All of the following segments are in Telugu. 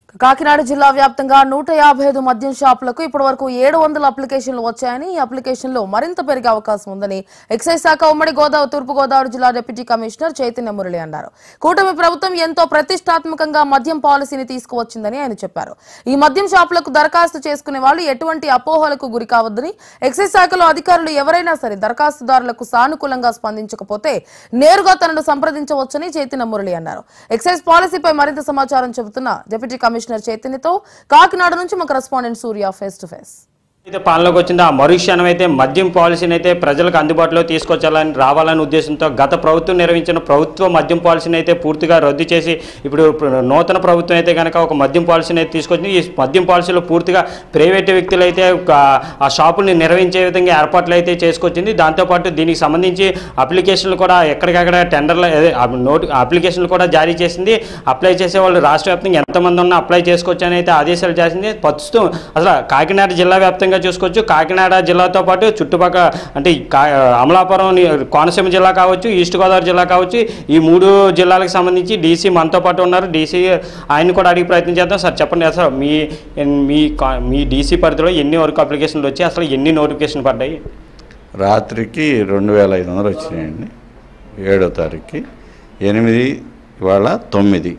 కాకినాడ జిల్లా వ్యాప్తంగా నూట యాభై ఐదు మద్యం షాపులకు ఇప్పటి వరకు ఏడు వందల అప్లికేషన్లు వచ్చాయని ఈ అప్లికేషన్లు మరింత పెరిగే అవకాశం ఉందని ఎక్సైజ్ శాఖ ఉమ్మడి గోదావరి తూర్పు గోదావరి జిల్లా డిప్యూటీ కమిషనర్ చైతన్య మురళి అన్నారు కూటమి ప్రభుత్వం ఎంతో ప్రతిష్టాత్మకంగా మద్యం పాలసీని తీసుకువచ్చిందని ఆయన చెప్పారు ఈ మద్యం షాపులకు దరఖాస్తు చేసుకునే వాళ్ళు ఎటువంటి అపోహలకు గురి కావద్దని ఎక్సైజ్ శాఖలో అధికారులు ఎవరైనా సరే దరఖాస్తుదారులకు సానుకూలంగా స్పందించకపోతే నేరుగా తనను సంప్రదించవచ్చని చైతన్య మురళి అన్నారు ఎక్సైజ్ పాలసీపై మరింత సమాచారం చెబుతున్న డిప్యూటీ కమిషనర్ చైతన్యతో కాకినాడ నుంచి మా correspondent Surya face to face అయితే పాలనలోకి వచ్చింది ఆ మరుక్షణం అయితే మద్యం పాలసీని అయితే ప్రజలకు అందుబాటులో తీసుకొచ్చాలని రావాలనే ఉద్దేశంతో గత ప్రభుత్వం నిర్వహించిన ప్రభుత్వ మద్యం పాలసీని అయితే పూర్తిగా రద్దు చేసి ఇప్పుడు ప్ర- నూతన ప్రభుత్వం అయితే కనుక ఒక మద్యం పాలసీని అయితే తీసుకొచ్చింది ఈ మద్యం పాలసీలో పూర్తిగా ప్రైవేటు వ్యక్తులు అయితే ఒక ఆ షాపుల్ని నిర్వహించే విధంగా ఏర్పాట్లు అయితే చేసుకొచ్చింది దాంతోపాటు దీనికి సంబంధించి అప్లికేషన్లు కూడా ఎక్కడికక్కడ టెండర్లు అదే ఆ నోటి అప్లికేషన్లు కూడా జారీ చేసింది అప్లై చేసే వాళ్ళు రాష్ట్ర వ్యాప్తంగా ఎంతమంది ఉన్నా అప్లై చేసుకోవచ్చు అని అయితే ఆదేశాలు చేసింది ప్రస్తుతం అసలు కాకినాడ జిల్లా వ్యాప్తంగా చూసుకోవచ్చు కాకినాడ జిల్లాతో పాటు చుట్టుపక్కల అంటే ఈ కా అమలాపురం ని- కోనసీమ జిల్లా కావచ్చు ఈస్ట్ గోదావరి జిల్లా కావచ్చు ఈ మూడు జిల్లాలకు సంబంధించి డీసీ మనతో పాటు ఉన్నారు డీసీ ఆయన కూడా అడిగి ప్రయత్నం చేద్దాం సార్ చెప్పండి అసలు మీ మీ కా- మీ డీసీ పరిధిలో ఎన్ని వరకు అప్లికేషన్లు వచ్చి అసలు ఎన్ని నోటిఫికేషన్ పడ్డాయి రాత్రికి రెండు వేల ఐదు వందలు వచ్చినాయండి ఏడో తారీఖుకి ఎనిమిది ఇవాళ తొమ్మిది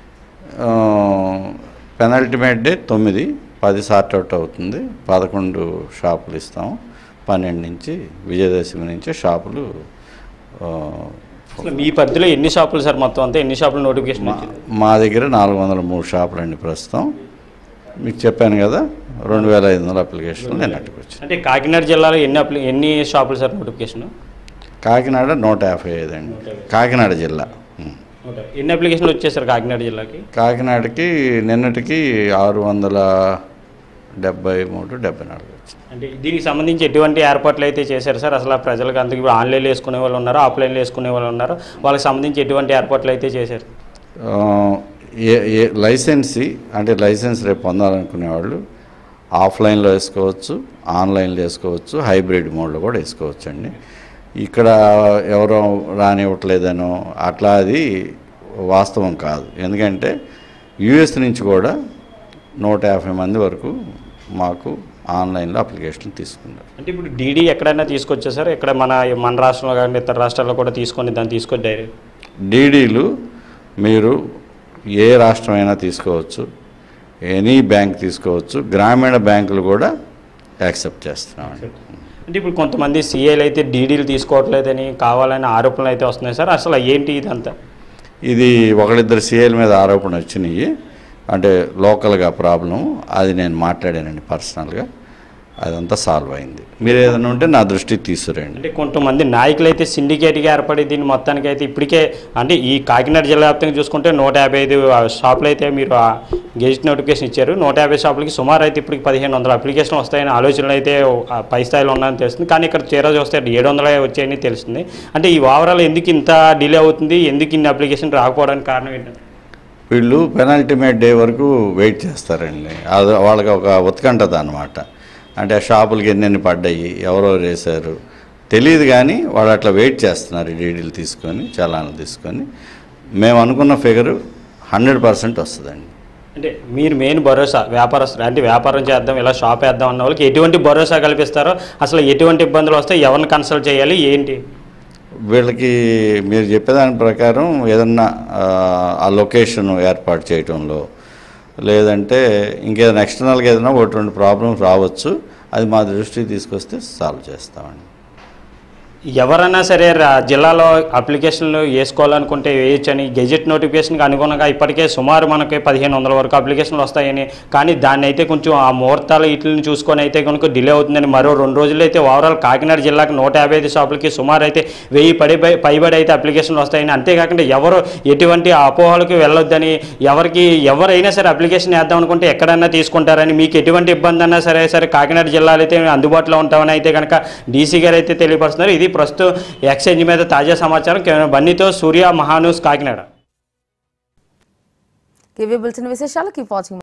పెనల్టిమేట్ డే తొమ్మిది పది సార్ట్ అవుట్ అవుతుంది పదకొండు షాపులు ఇస్తాం పన్నెండు నుంచి విజయదశమి నుంచి షాపులు ఆ, అసలు మీ పరిధిలో ఎన్ని షాపులు సార్ మొత్తం అంతా ఎన్ని షాపులు నోటిఫికేషన్ మా వచ్చింది మా దగ్గర నాలుగు వందల మూడు షాపులు అండి ప్రస్తుతం మీకు చెప్పాను కదా రెండు వేల ఐదు వందల అప్లికేషన్లు నేను అట్టుకొచ్చాను అంటే కాకినాడ జిల్లాలో ఎన్ని అప్లి ఎన్ని షాపులు సార్ నోటిఫికేషన్ కాకినాడ నూట యాభై ఐదు అండి కాకినాడ జిల్లా ఉం. ఎన్ని అప్లికేషన్లు వచ్చాయి సార్ కాకినాడ జిల్లాకి కాకినాడకి నిన్నటికి ఆరు వందల డెబ్బై మూడు డెబ్బై నాలుగు వచ్చింది అంటే దీనికి సంబంధించి ఎటువంటి ఏర్పాట్లు అయితే చేశారు సార్ అసలు ఆ ప్రజలకు అందుకు ఇప్పుడు ఆన్లైన్లో వేసుకునే వాళ్ళు ఉన్నారు ఆఫ్లైన్లో వేసుకునే వాళ్ళు ఉన్నారు వాళ్ళకి సంబంధించి ఎటువంటి ఏర్పాట్లు అయితే చేశారు ఆ, ఏ ఏ లైసెన్సీ అంటే లైసెన్స్ రేపు పొందాలనుకునే వాళ్ళు ఆఫ్లైన్లో వేసుకోవచ్చు ఆన్లైన్లో వేసుకోవచ్చు హైబ్రిడ్ మోడ్లో కూడా వేసుకోవచ్చు అండి ఇక్కడ ఎవరో రానివ్వట్లేదనో అట్లా అది వాస్తవం కాదు ఎందుకంటే యుఎస్ నుంచి కూడా నూట యాభై మంది వరకు మాకు ఆన్లైన్లో అప్లికేషన్ తీసుకున్నారు అంటే ఇప్పుడు డీడీ ఎక్కడైనా తీసుకొచ్చా సార్ ఇక్కడ మన మన రాష్ట్రంలో కానీ ఇతర రాష్ట్రాల్లో కూడా తీసుకొని దాన్ని తీసుకొని డైరెక్ట్ డీడీలు మీరు ఏ రాష్ట్రమైనా తీసుకోవచ్చు ఎనీ బ్యాంక్ తీసుకోవచ్చు గ్రామీణ బ్యాంకులు కూడా యాక్సెప్ట్ చేస్తున్నామండి అంటే ఇప్పుడు కొంతమంది సీఏలు అయితే డీడీలు తీసుకోవట్లేదని కావాలని ఆరోపణలు అయితే వస్తున్నాయి సార్ అసలు ఏంటి ఇదంతా ఇది ఒకళ్ళిద్దరు సీఎల్ మీద ఆరోపణ వచ్చినాయి అంటే లోకల్గా ప్రాబ్లం అది నేను మాట్లాడానండి పర్సనల్గా అదంతా సాల్వ్ అయింది మీరు ఏదైనా ఉంటే నా దృష్టికి తీసుకురండి అంటే కొంతమంది నాయకులు అయితే సిండికేట్గా ఏర్పడి దీన్ని మొత్తానికి అయితే ఇప్పటికే అంటే ఈ కాకినాడ జిల్లా వ్యాప్తంగా చూసుకుంటే నూట యాభై ఐదు షాపులు అయితే మీరు ఆ గెజిట్ నోటిఫికేషన్ ఇచ్చారు నూట యాభై షాపులకి సుమారు అయితే ఇప్పటికి పదిహేను వందల అప్లికేషన్లు వస్తాయని ఆలోచనలు అయితే ఆ పై స్థాయిలో ఉన్నాయని తెలుస్తుంది కానీ ఇక్కడ చీర చూస్తే ఏడు వందలే వచ్చాయని తెలుస్తుంది అంటే ఈ ఓవరాల్ ఎందుకు ఇంత డిలే అవుతుంది ఎందుకు ఇన్ని అప్లికేషన్ రాకపోవడానికి కారణం ఏంటంటే వీళ్ళు పెనాల్టిమేట్ డే వరకు వెయిట్ చేస్తారండి అది వాళ్ళకి ఒక ఉత్కంఠత అనమాట అంటే ఆ షాపులకి ఎన్నెన్ని పడ్డాయి ఎవరెవరు వేశారు తెలియదు కానీ వాళ్ళు అట్లా వెయిట్ చేస్తున్నారు ఈ డీడీలు తీసుకొని చలాన్లు తీసుకొని మేము అనుకున్న ఫిగరు హండ్రెడ్ పర్సెంట్ వస్తుందండి అంటే మీరు మెయిన్ భరోసా వ్యాపారస్తులు అంటే వ్యాపారం చేద్దాం ఇలా షాప్ వేద్దాం అన్న వాళ్ళకి ఎటువంటి భరోసా కల్పిస్తారో అసలు ఎటువంటి ఇబ్బందులు వస్తాయి ఎవరిని కన్సల్ట్ చేయాలి ఏంటి వీళ్ళకి మీరు చెప్పేదాని ప్రకారం ఏదన్నా ఆ, ఆ లొకేషన్ ఏర్పాటు చేయటంలో లేదంటే ఇంకేదైనా ఎక్స్టర్నల్గా ఏదైనా ఒకటి రెండు ప్రాబ్లమ్స్ రావచ్చు అది మా దృష్టికి తీసుకొస్తే సాల్వ్ చేస్తామండి ఎవరైనా సరే రా- జిల్లాలో అప్లికేషన్లు వేసుకోవాలనుకుంటే వేయొచ్చని గెజెట్ నోటిఫికేషన్కి అనుగుణంగా ఇప్పటికే సుమారు మనకి పదిహేను వందల వరకు అప్లికేషన్లు వస్తాయని కానీ దాన్ని అయితే కొంచెం ఆ ముహూర్తాలు వీటిని చూసుకొని అయితే కనుక డిలే అవుతుందని మరో రెండు రోజులు అయితే ఓవరాల్ కాకినాడ జిల్లాకు నూట యాభై ఐదు షాపులకి సుమారు అయితే వెయ్యి పడి పై- పైబడి అయితే అప్లికేషన్లు వస్తాయని అంతేకాకుండా ఎవరు ఎటువంటి అపోహలకు వెళ్ళొద్దని ఎవరికి ఎవరైనా సరే అప్లికేషన్ వేద్దాం అనుకుంటే ఎక్కడైనా తీసుకుంటారని మీకు ఎటువంటి ఇబ్బంది అన్నా సరే సరే కాకినాడ జిల్లాలో అయితే మేము అందుబాటులో ఉంటామని అయితే కనుక డీసీ గారు అయితే తెలియపరుస్తున్నారు ఇది ప్రస్తుతం ఎక్స్చేంజ్ మీద తాజా సమాచారం కేవలం బన్నీతో సూర్య మహానూస్ కాకినాడ ఇవి బులెటిన్ విశేషాలు కీప్ వాచింగ్